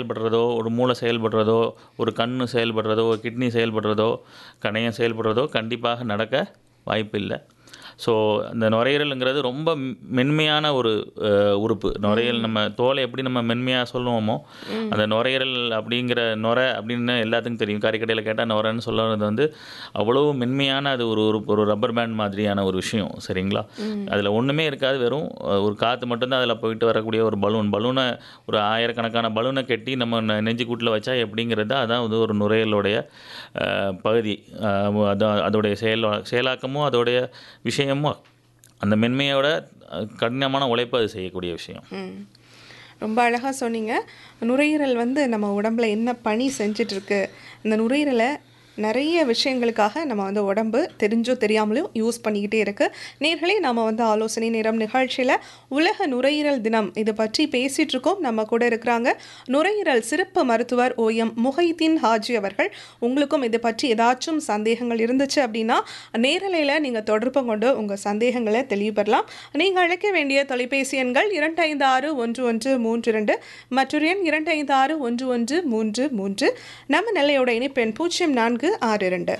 செயல்படுறதோ ஒரு மூளை செயல்படுறதோ ஒரு கண் செயல்படுறதோ ஒரு கிட்னி செயல்படுறதோ கணையம் செயல்படுறதோ கண்டிப்பாக நடக்க வாய்ப்பில்லை ஸோ அந்த நுரையீரலுங்கிறது ரொம்ப மென்மையான ஒரு அஹ், உறுப்பு நுரையீரல் நம்ம தோலை எப்படி நம்ம மென்மையாக சொல்லுவோமோ அந்த நுரையீரல் அப்படிங்கிற நுரை அப்படின்னு எல்லாத்துக்கும் தெரியும் கறிக்கடையில் கேட்டால் நுரைன்னு சொல்லுறது வந்து அவ்வளோ மென்மையான அது ஒரு உறுப்பு ஒரு ரப்பர் பேண்ட் மாதிரியான ஒரு விஷயம் சரிங்களா அதில் ஒன்றுமே இருக்காது வெறும் அஹ், ஒரு காற்று மட்டும்தான் அதில் போயிட்டு வரக்கூடிய ஒரு பலூன் பலூனை ஒரு ஆயிரக்கணக்கான பலூனை கட்டி நம்ம நெ- நெஞ்சுக்கூட்டில் வச்சா எப்படிங்கிறது அதான் வந்து ஒரு நுரையீரலுடைய அஹ், பகுதி அஹ், அதான் அதோடைய செயல் செயலாக்கமும் அதோடைய விஷயமும் அந்த மென்மையோட அஹ், கடினமான உழைப்பு அது செய்யக்கூடிய விஷயம் ம் ரொம்ப அழகாக சொன்னீங்க நுரையீரல் வந்து நம்ம உடம்புல என்ன பணி செஞ்சுட்டு இருக்கு இந்த நுரையீரலை நிறைய விஷயங்களுக்காக நம்ம வந்து உடம்பு தெரிஞ்சோ தெரியாமலும் யூஸ் பண்ணிக்கிட்டே இருக்கு நேர்களே நம்ம வந்து ஆலோசனை நேரம் நிகழ்ச்சியில் உலக நுரையீரல் தினம் இது பற்றி பேசிட்டு இருக்கோம் நம்ம கூட இருக்கிறாங்க நுரையீரல் சிறப்பு மருத்துவர் ஓஎம் முஹைதீன் ஹாஜி அவர்கள் உங்களுக்கும் இது பற்றி ஏதாச்சும் சந்தேகங்கள் இருந்துச்சு அப்படின்னா நேரலையில் நீங்கள் தொடர்பு கொண்டு உங்கள் சந்தேகங்களை தெளிவுபெறலாம் நீங்கள் அழைக்க வேண்டிய தொலைபேசி எண்கள் இரண்டு ஐந்து ஆறு ஒன்று ஒன்று மூன்று இரண்டு மற்றொரு எண் இரண்டு ஐந்து ஆறு ஒன்று ஒன்று மூன்று மூன்று நம்ம நெல்லையோட இணைப்பெண் பூஜ்ஜியம் நான்கு ஆறு இரண்டு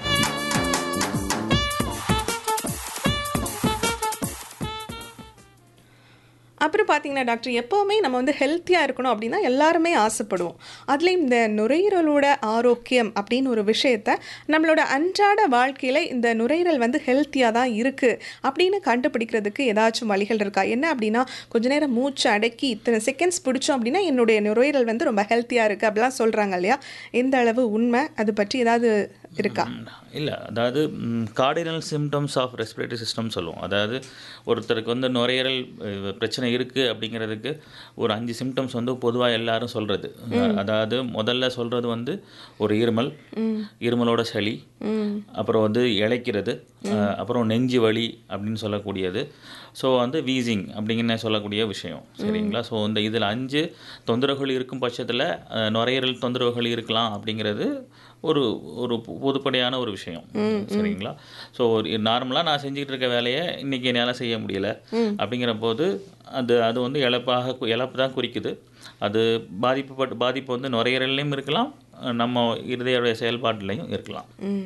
அப்புறம் பார்த்தீங்கன்னா டாக்டர் எப்போவுமே நம்ம வந்து ஹெல்த்தியாக இருக்கணும் அப்படின்னா எல்லாருமே ஆசைப்படுவோம் அதுலேயும் இந்த நுரையீரலோட ஆரோக்கியம் அப்படின்னு ஒரு விஷயத்த நம்மளோட அன்றாட வாழ்க்கையில் இந்த நுரையீரல் வந்து ஹெல்த்தியாக தான் இருக்குது அப்படின்னு கண்டுபிடிக்கிறதுக்கு ஏதாச்சும் வழிகள் இருக்கா என்ன அப்படின்னா கொஞ்ச நேரம் மூச்சு அடக்கி இத்தனை செகண்ட்ஸ் பிடிச்சோம் அப்படின்னா என்னுடைய நுரையீரல் வந்து ரொம்ப ஹெல்த்தியாக இருக்குது அப்படிலாம் சொல்கிறாங்க இல்லையா எந்த அளவு உண்மை அது பற்றி ஏதாவது இருக்கா இல்லை அதாவது cardinal symptoms of respiratory system சொல்லுவோம் அதாவது ஒருத்தருக்கு வந்து நுரையீரல் அஹ், பிரச்சனை இருக்குது அப்படிங்கிறதுக்கு ஒரு அஞ்சு சிம்டம்ஸ் வந்து பொதுவாக எல்லாரும் சொல்கிறது அதாவது முதல்ல சொல்கிறது வந்து ஒரு இருமல் இருமலோட சளி அப்புறம் வந்து இளைக்கிறது அஹ், அப்புறம் நெஞ்சு வலி அப்படின்னு சொல்லக்கூடியது ஸோ வந்து வீசிங் அப்படிங்கன்னு சொல்லக்கூடிய விஷயம் சரிங்களா ஸோ இந்த இதில் அஞ்சு தொந்தரவுகள் இருக்கும் பட்சத்தில் நுரையீரல் தொந்தரவுகள் இருக்கலாம் அப்படிங்கிறது ஒரு ஒரு பொ- பொதுப்படையான ஒரு விஷயம் சரிங்களா ஸோ நார்மலாக நான் செஞ்சுக்கிட்டு இருக்க வேலையை இன்னைக்கு என்னால் செய்ய முடியல அப்படிங்கிற போது அது அது வந்து இழப்பாக கு- இழப்பு தான் குறிக்குது அது பாதிப்பு பட்டு பாதிப்பு வந்து நுரையீரல்லையும் இருக்கலாம் அஹ் நம்ம இருதய செயல்பாட்டிலையும் இருக்கலாம் ம்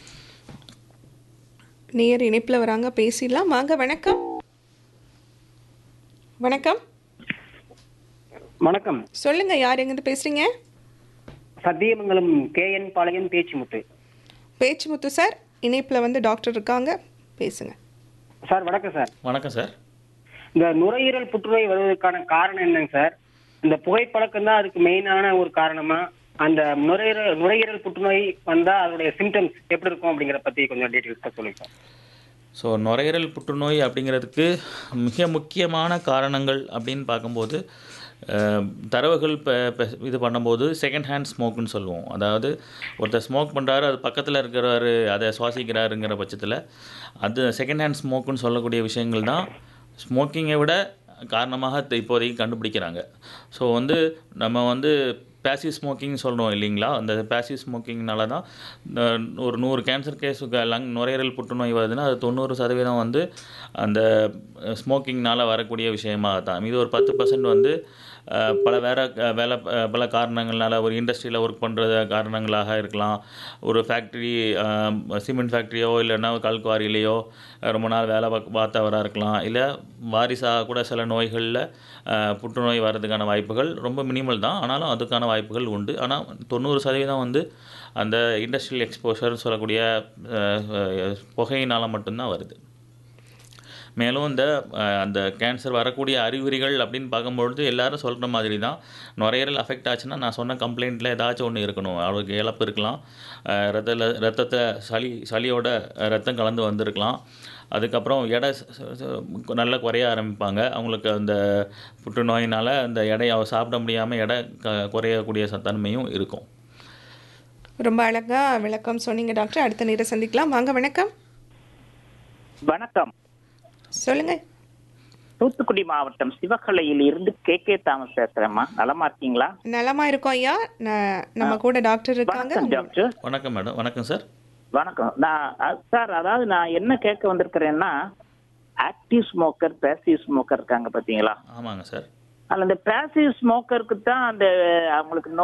நேர் இணைப்பில் வராங்க பேசிடலாம் வாங்க வணக்கம் வணக்கம் வணக்கம் சொல்லுங்க யார் எங்கேருந்து பேசுறீங்க சத்தியமங்கலம் கேஎன் பாளையம் பேச்சுமுத்து பேச்சுமுத்து சார் இணைப்பில் வந்து டாக்டர் இருக்காங்க பேசுங்க சார் வணக்கம் சார் வணக்கம் சார் இந்த நுரையீரல் புற்றுநோய் வருவதற்கான காரணம் என்னங்க சார் இந்த புகைப்பழக்கம் தான் அதுக்கு மெயினான ஒரு காரணமா அந்த நுரையீரல் நுரையீரல் புற்றுநோய் வந்தா அதோடைய சிம்டம்ஸ் எப்படி இருக்கும் அப்படிங்கிற பத்தி கொஞ்சம் டீட்டெயில்ஸாக சொல்லுங்க சார் ஸோ நுரையீரல் புற்றுநோய் அப்படிங்கிறதுக்கு மிக முக்கியமான காரணங்கள் அப்படின்னு பார்க்கும்போது அஹ், தரவுகள் இப்போ இது பண்ணும்போது செகண்ட் ஹேண்ட் ஸ்மோக்குன்னு சொல்லுவோம் அதாவது ஒருத்தர் ஸ்மோக் பண்ணுறாரு அது பக்கத்தில் இருக்கிறவர் அதை சுவாசிக்கிறாருங்கிற பட்சத்தில் அது செகண்ட் ஹேண்ட் ஸ்மோக்குன்னு சொல்லக்கூடிய விஷயங்கள் தான் ஸ்மோக்கிங்கை விட காரணமாக த- இப்போதைக்கு கண்டுபிடிக்கிறாங்க ஸோ வந்து நம்ம வந்து பேசிவ் ஸ்மோக்கிங் சொல்கிறோம் இல்லைங்களா அந்த பேசிவ் ஸ்மோக்கிங்னால தான் அஹ், ஒரு நூறு கேன்சர் கேஸுக்கு லங் நுரையீரல் புற்றுநோய் வருதுன்னா அது தொண்ணூறு சதவீதம் வந்து அந்த ஸ்மோக்கிங்னால வரக்கூடிய விஷயமா தான் இது ஒரு பத்து பர்சன்ட் வந்து அஹ், பல வேற அஹ், வேலை அஹ், பல காரணங்களால ஒரு இண்டஸ்ட்ரியில் ஒர்க் பண்ணுறது காரணங்களாக இருக்கலாம் ஒரு ஃபேக்ட்ரி சிமெண்ட் ஃபேக்ட்ரியோ இல்லைன்னா கல்குவாரிலேயோ ரொம்ப நாள் வேலை பார்க்க பார்த்தவராக இருக்கலாம் இல்லை வாரிசாக கூட சில நோய்களில் புற்றுநோய் வர்றதுக்கான வாய்ப்புகள் ரொம்ப மினிமல் தான் ஆனாலும் அதுக்கான வாய்ப்புகள் உண்டு ஆனால் தொண்ணூறு சதவீதம் வந்து அந்த இண்டஸ்ட்ரியல் எக்ஸ்போஷர்னு சொல்லக்கூடிய அஹ், அஹ், புகையினால் மட்டும்தான் வருது மேலும் இந்த அஹ், அந்த கேன்சர் வரக்கூடிய அறிகுறிகள் அப்படின்னு பார்க்கும்பொழுது எல்லாரும் சொல்கிற மாதிரி தான் நுரையீரல் அஃபெக்ட் ஆச்சுன்னா நான் சொன்ன கம்ப்ளைண்ட்டில் ஏதாச்சும் ஒன்று இருக்கணும் அவருக்கு இழப்பு இருக்கலாம் அஹ், ரத்தத்தில் ரத்தத்தை சளி சளியோட ரத்தம் கலந்து வந்திருக்கலாம் அதுக்கப்புறம் எடை ச- ச- ச- நல்லா குறைய ஆரம்பிப்பாங்க அவங்களுக்கு அந்த புற்றுநோயினால் அந்த எடை அவ சாப்பிட முடியாமல் எடை க குறையக்கூடிய ச- தன்மையும் இருக்கும் ரொம்ப அழகா விளக்கம் சொன்னீங்க டாக்டர் அடுத்த நேரம் சந்திக்கலாம் வாங்க வணக்கம் வணக்கம் சொல்லுங்க தூத்துக்குடி மாவட்டம் சிவகலையில் இருந்து கே கே தாமஸ் பேசுறேம்மா நலமா இருக்கீங்களா நலமா இருக்கோம் ஐயா ந- நம்ம கூட டாக்டர் இருக்காங்க வணக்கம் டாக்டர் வணக்கம் மேடம் வணக்கம் சார் வணக்கம் நான் அ- சார் அதாவது நான் என்ன கேட்க வந்திருக்கிறேன்னா ஆக்டிவ் ஸ்மோக்கர் பேசிவ் ஸ்மோக்கர் இருக்காங்க பாத்தீங்களா ஆமாங்க சார் அதுல இந்த பேசிவ் ஸ்மோக்கருக்கு தான் அந்த அவங்களுக்கு